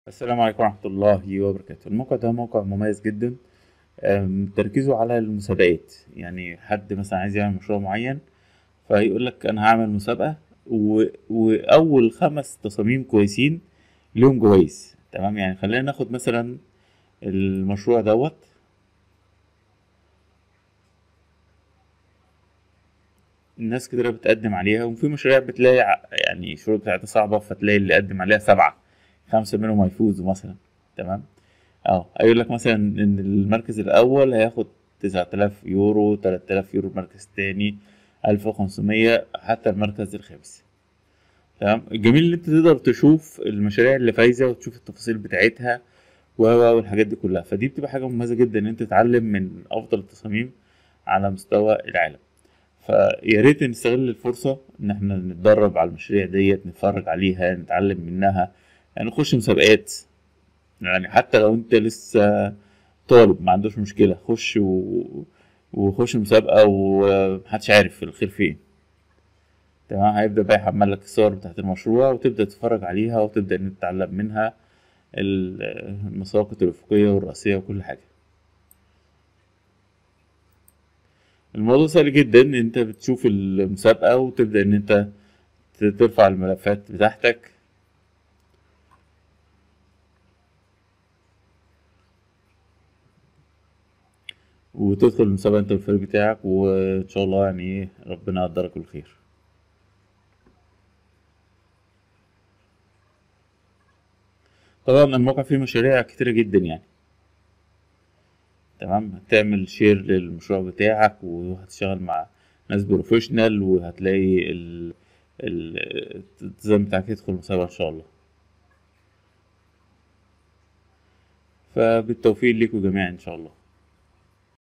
السلام عليكم ورحمة الله وبركاته الموقع ده موقع مميز جدا أم، تركيزه على المسابقات يعني حد مثلا عايز يعمل مشروع معين فيقول لك أنا هعمل مسابقة و... وأول خمس تصاميم كويسين ليهم جوايز تمام يعني خلينا ناخد مثلا المشروع دوت الناس كتير بتقدم عليها وفي مشاريع بتلاقي ع- يعني الشروط بتاعتها صعبة فتلاقي اللي قدم عليها سبعة خمسة منهم هيفوزوا مثلا تمام اه هيقول لك مثلا ان المركز الاول هياخد 9000 يورو 3000 يورو المركز التاني 1500 حتى المركز الخامس تمام الجميل ان انت تقدر تشوف المشاريع اللي فايزه وتشوف التفاصيل بتاعتها و و والحاجات دي كلها فدي بتبقى حاجه مميزه جدا ان انت تتعلم من افضل التصاميم على مستوى العالم فيا ريت نستغل الفرصه ان احنا نتدرب على المشاريع ديت نتفرج عليها نتعلم منها يعني نخش مسابقات يعني حتى لو انت لسه طالب ما عندوش مشكلة خش و... وخش مسابقة ومحدش عارف الخير فين تمام هيبدأ بقى يحمل لك الصور بتاعت المشروع وتبدأ تتفرج عليها وتبدأ ان انت تتعلم منها ال- المساقط الأفقية والرأسية وكل حاجة الموضوع سهل جدا ان انت بتشوف المسابقة وتبدأ ان انت ت- ترفع الملفات بتاعتك وتدخل المسابقة انت والفريق بتاعك وان شاء الله يعني ايه ربنا يقدرك بالخير طبعا الموقع فيه مشاريع كتيرة جدا يعني تمام هتعمل شير للمشروع بتاعك وهتشتغل مع ناس بروفيشنال وهتلاقي ال ال- الالتزام بتاعك يدخل المسابقة ان شاء الله فبالتوفيق ليكم جميعا ان شاء الله